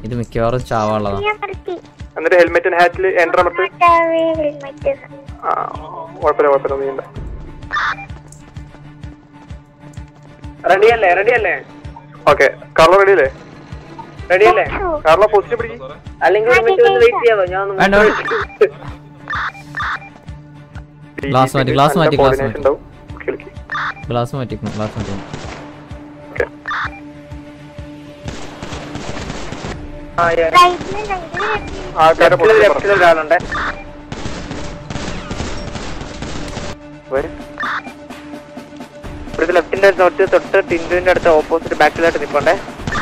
ഇത് മിക്കവാറും ചാവാനുള്ളതാ ഞാൻ നിർത്തി എന്നിട്ട് ഹെൽമെറ്റിന് ഹാറ്റിൽ എൻ്റർ അമർത്ത് ഹെൽമെറ്റ് ആ കുഴപ്പമില്ല കുഴപ്പമില്ല നീണ്ട റെഡി അല്ലേ റെഡി അല്ലേ ഓക്കെ കാർലോ റെഡി അല്ലേ റെഡി അല്ലേ കാർലോ പൊസിഷൻ പിടിക്കും അല്ലെങ്കിൽ ഒരു മിനിറ്റ് ഒന്ന് വെയിറ്റ് ചെയ്യാമോ ഞാൻ ഒന്ന് വേണ്ട Glass മാറ്റി, glass മാറ്റി, glass മാറ്റി. ഉണ്ടാവും കളിക്ക് ഗ്ലാസ് മാറ്റിക്കണം ഗ്ലാസ് മാറ്റിക്കണം ഓക്കെ ആ, yeah. റൈറ്റിലുണ്ടെങ്കിൽ ആൾക്കാരെ ലെഫ്റ്റില് പൊസിഷൻ ലെഫ്റ്റില് ഒരാളുണ്ട് ഇവിടുത്തെ ലെഫ്റ്റിന്റെ തൊട്ട് തൊട്ട് ടിൻഡുവിന്റെ അടുത്ത് ഓപ്പോസിറ്റ് ബാക്കിലായിട്ട് നിൽപ്പണ്ടേ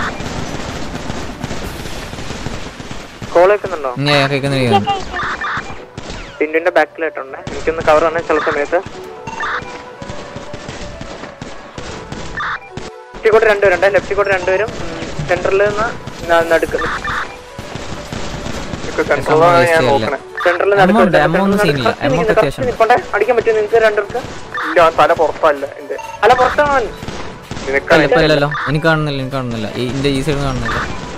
കോൾ വെക്കുന്നുണ്ടോ ഞാൻ കേൾക്കുന്നില്ല ടിൻഡുവിന്റെ ബാക്കിലായിട്ടുണ്ട് എനിക്കൊന്ന് കവർ തന്നെ ചില സമയത്ത് ലെഫ്റ്റിൽ കൂടെ രണ്ടുപേരുണ്ട് ലെഫ്റ്റിൽ കൂടെ രണ്ടുപേരും സെന്ററിൽ നിന്ന് ന- നടുക്ക് സെൻട്രലാണ് ഞാൻ നോക്കണേ സെന്ററിൽ Amount, amount സീനില്ല. Amount അത്യാവശ്യം. നിൽപ്പണ്ടേ അടിക്കാൻ പറ്റുമോ നിങ്ങൾക്ക് രണ്ടുപേർക്ക് ഇല്ല അവൻ തല പുറത്തല്ല എന്റെ അല്ല പുറത്താണ് നിനക്കാണ് ഇപ്പൊ ഇല്ലല്ലോ എനിക്ക് കാണുന്നില്ല എനിക്ക് കാണുന്നില്ല ഈ ഇന്റെ ഈ സൈഡ് കാണുന്നില്ല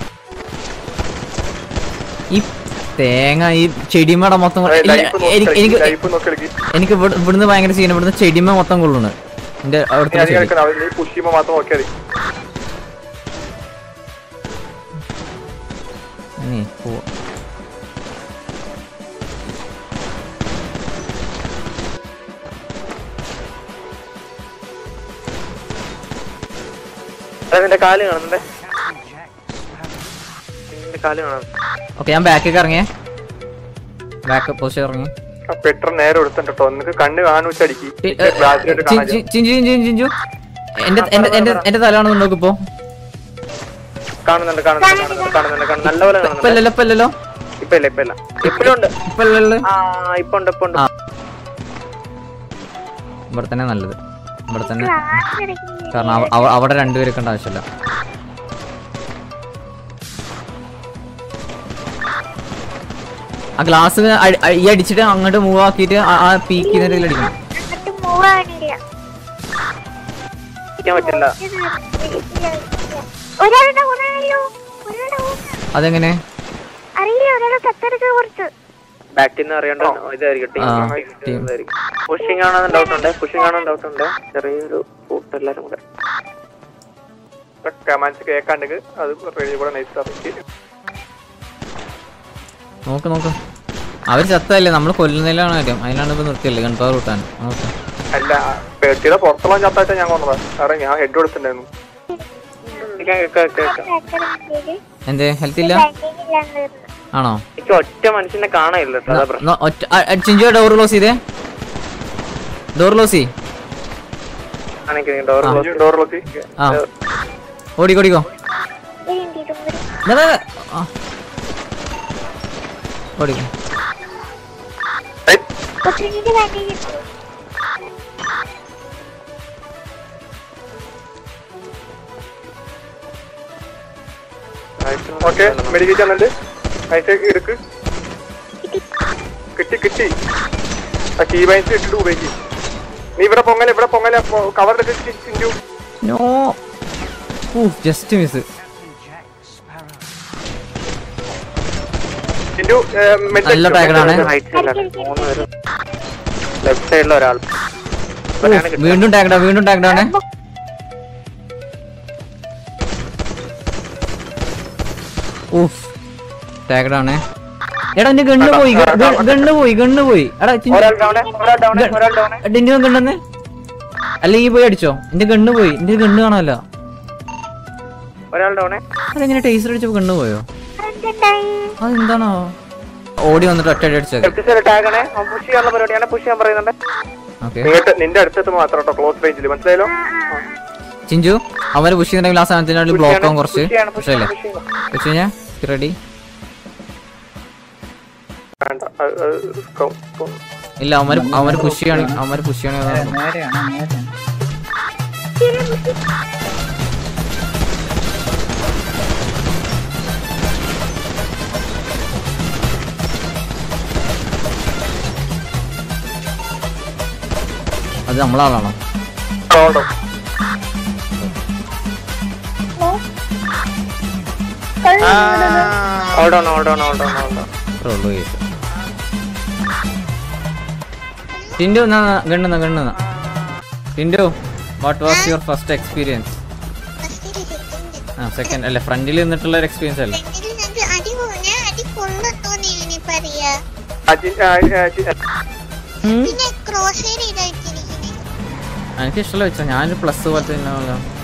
ഈ തേങ്ങ ഈ ചെടിമട മൊത്തം കൊ- ഇല്ല, ലൈഫ് നോക്കി എനിക്ക് എനിക്ക് ലൈഫ് നോക്കി കളിക്ക് എനിക്ക് ഇവിടെ- ഇവിടുന്ന് ഭയങ്കര സീൻ ഇവിടുന്ന് ചെടിമ മൊത്തം കൊള്ളുന്നു എന്റെ നീ അവിടുത്തെ അധികം ചെടി കളിക്കണം അവൻ നീ പുഷ് ചെയ്യുമ്പോ മാത്രം നോക്കിയാൽ മതി നീ പോ നിന്റെ കാല് കാണുന്നുണ്ടേ നിന്റെ കാല് കാണാം ഓക്കെ ഞാൻ ബാക്കിലേക്ക് ഇറങ്ങിയേ ബാക്ക് പൊസിഷൻ ഇറങ്ങി പെട്ര നേരെ എടുത്തിട്ടോ കേട്ടോ നിനക്ക് കണ്ണ് കാണു വെച്ചടിക്ക് ടി- ഏ, ഗ്ലാസ്സിലോട്ട് ചി- കാണാൻ ചി- ചിഞ്ചു ചിഞ്ചു ചിഞ്ചു എന്റെ എന്റെ എന്റെ എന്റെ തല കാണുന്നുണ്ടോ ഇപ്പൊ കാണുന്നുണ്ട് കാണുന്നുണ്ട് കാണുന്നുണ്ട് കാണുന്നുണ്ട് കാണുന്നുണ്ട് നല്ലപോലെ ഇപ്പൊ കാണുന്നുണ്ട് ഇല്ലല്ലോ ഇപ്പൊ ഇല്ലല്ലോ ഇപ്പൊ ഇല്ല ഇപ്പൊ ഇല്ല ഇപ്പോഴും ഉണ്ട് ഇപ്പൊ ഇല്ലല്ലോ ആ ഇപ്പൊ ഉണ്ട് ഇപ്പൊ ഉണ്ട് ആ. ഇവിടെ തന്നെ നല്ലത് ഇവിടെ തന്നെ ക്ലാസ് എടുക്കുന്നത് കാരണം അവ- അവ- അവിടെ രണ്ടുപേരൊക്കെ ഉണ്ട് ആവശ്യമില്ല ആ ഗ്ലാസ് ഈ അടിച്ചിട്ട് അങ്ങോട്ട് മൂവ് ആക്കിയിട്ട് ആ- ആ പീക്ക് ചെയ്യുന്നതിൽ അടിക്കണം അങ്ങോട്ട് മൂവ് ആണില്ല ഇരിക്കാൻ പറ്റില്ല ഒരാളുടെ ഊണാണല്ലോ ഒരാളുടെ ഊണ് അതെങ്ങനെ അറിയില്ല ഒരാളെ സത്തെടുത്ത് കൊടുത്ത് ബാക്കിൽ നിന്ന് അറിയേണ്ട ഇതായിരിക്കും ആ, team. പുഷിങ് ആണെന്ന് ഡൗട്ട് ഉണ്ട് പുഷിങ് ആണെന്ന് ഡൗട്ട് ഉണ്ട് ചെറിയൊരു കൂട്ട് എല്ലാരും കൂടെ കമാൻസ് കേൾക്കാണ്ടെങ്കിൽ അത് റേഡിയോ കൂടെ നൈസ് ആക്കി നോക്ക് നോക്ക് അവർ ചത്തല്ലേ നമ്മൾ കൊല്ലുന്നതിലാണ് കാര്യം അതിനാണ് ഇപ്പൊ നിർത്തിയല്ലേ ഗൺ പവർ കിട്ടാൻ നോക്ക് അല്ല പേട്ടിയുടെ പുറത്തുള്ള ചത്താച്ച ഞാൻ കൊണ്ടതാ കാരണം ഞാൻ ഹെഡ് കൊടുത്തിട്ടുണ്ടായിരുന്നു കേൾക്കാം കേൾക്കാം കേൾക്കാം ബാക്കിൽ എന്തേ ഹെൽത്ത് ഇല്ല ഇല്ലാന്ന് ആണോ എനിക്ക് ഒറ്റ മനുഷ്യനെ കാണാനില്ല കേട്ടോ അതാ പ്രശ്നം ന- ഒറ്റ ചിഞ്ചു ഡോർ ക്ലോസ് ചെയ്തേ ഡോർ ക്ലോസ് ചെയ് ഡോർ ഡോറിലൊക്കെ ആ ഓടിക്കോ ഓടിക്കോ വേണ്ടിയിട്ടും കൂടി ദാ, ദാ, ദാ. ആ. ഓടിക്കോ കൊച്ചിന്റെ ബാൻഡേജ് ഓക്കെ മെഡിക്കൽ ചെന്നിട്ട് നൈസ് എടുക്ക് കിട്ടി കിട്ടി ആ കീ ബൈൻസ് ഇട്ടിട്ട് ഉപയോഗിക്കും നീ ഇവിടെ പൊങ്ങല ഇവിടെ പൊങ്ങല കവറിലൊക്കെ Chinchu no just miss Chinchu നല്ല ടാഗിളാണ് മൂന്ന് പേര് ലെഫ്റ്റ് സൈഡിൽ ഒരാൾ ഒരാളെ കിട്ടി. വീണ്ടും ടാഗ്ഡാ വീണ്ടും ടാഗ്ഡാണ് ഊഫ് ടാഗ്ഡാണ് എടാ എന്റെ ഗണ്ണ് പോയി ഗണ്ണ് പോയി ഗണ്ണ് പോയി എടാ ചിഞ്ചു ഒരാൾ ഡൗൺ ഒരാൾ ഡൗൺ ഒരാൾ ഡൗൺ ഡിന്നു ഗണ്ണെന്ന് അല്ലെങ്കിൽ പോയി അടിച്ചോ എന്റെ ഗണ്ണ് പോയി എന്റെ ഗണ്ണ് കാണാനല്ല ഒരാൾ ഡൗൺ അതെങ്ങനെ ടേസ്റ്റർ അടിച്ചപ്പോ ഗണ്ണ് പോയോ എന്തുണ്ടായി അതെന്താണോ ഓടി വന്നിട്ട് ഒറ്റ അടി അടിച്ചത് ലെഫ്റ്റ് സൈഡ് ടാഗ് ആണ് പുഷ് ചെയ്യാനുള്ള പരിപാടിയാണ് പുഷ് ചെയ്യാൻ പറയുന്നുണ്ട് ഓക്കെ നിങ്ങട്ട് നിന്റെ അടുത്തത് മാത്രം കേട്ടോ ക്ലോസ് റേഞ്ചിൽ മനസ്സിലായല്ലോ ചിഞ്ചു അവര് പുഷ് ചെയ്തിട്ടുണ്ടെങ്കിൽ ആ സാധനത്തിനുള്ളിൽ ബ്ലോക്ക് ആവും കുറച്ച് പുഷ് ചെയ്യണം പുഷ് പക്ഷേ ചെയ്യണം പുഷ് ചെയ്യണം വെച്ച് കഴിഞ്ഞാ റെഡി വേണ്ട അത് അത് സ്കൗ- സ്കൗ- ഇല്ല അവന്മാര് അവന്മാര് പുഷ് ചെയ്യണ അവന്മാര് പുഷ് ചെയ്യണ അത് നമ്മളാളാണോ ആളുണ്ടോ? Hold on hold on hold on hold on അത്രേ ഉള്ളൂ കേസ് ടിൻഡു ഗണ്ണുന്ന ഗണ്ണുന്ന Tindu what was your first experience ആ സെക്കൻഡ് അല്ല ഫ്രണ്ടിൽ നിന്നിട്ടുള്ള ഒരു എക്സ്പീരിയൻസ് അല്ലേ അടി കൊ- ഞാൻ അടി കൊള്ളത്തോന്ന് ഞാനീ പറയാ പിന്നെ ക്രോസ് ഇതായിട്ടിരിക്കുന്നത് എനിക്ക് ഇഷ്ടമല്ല വെച്ചാൽ ഞാനൊരു പ്ലസ് പോലത്തെ തന്നെ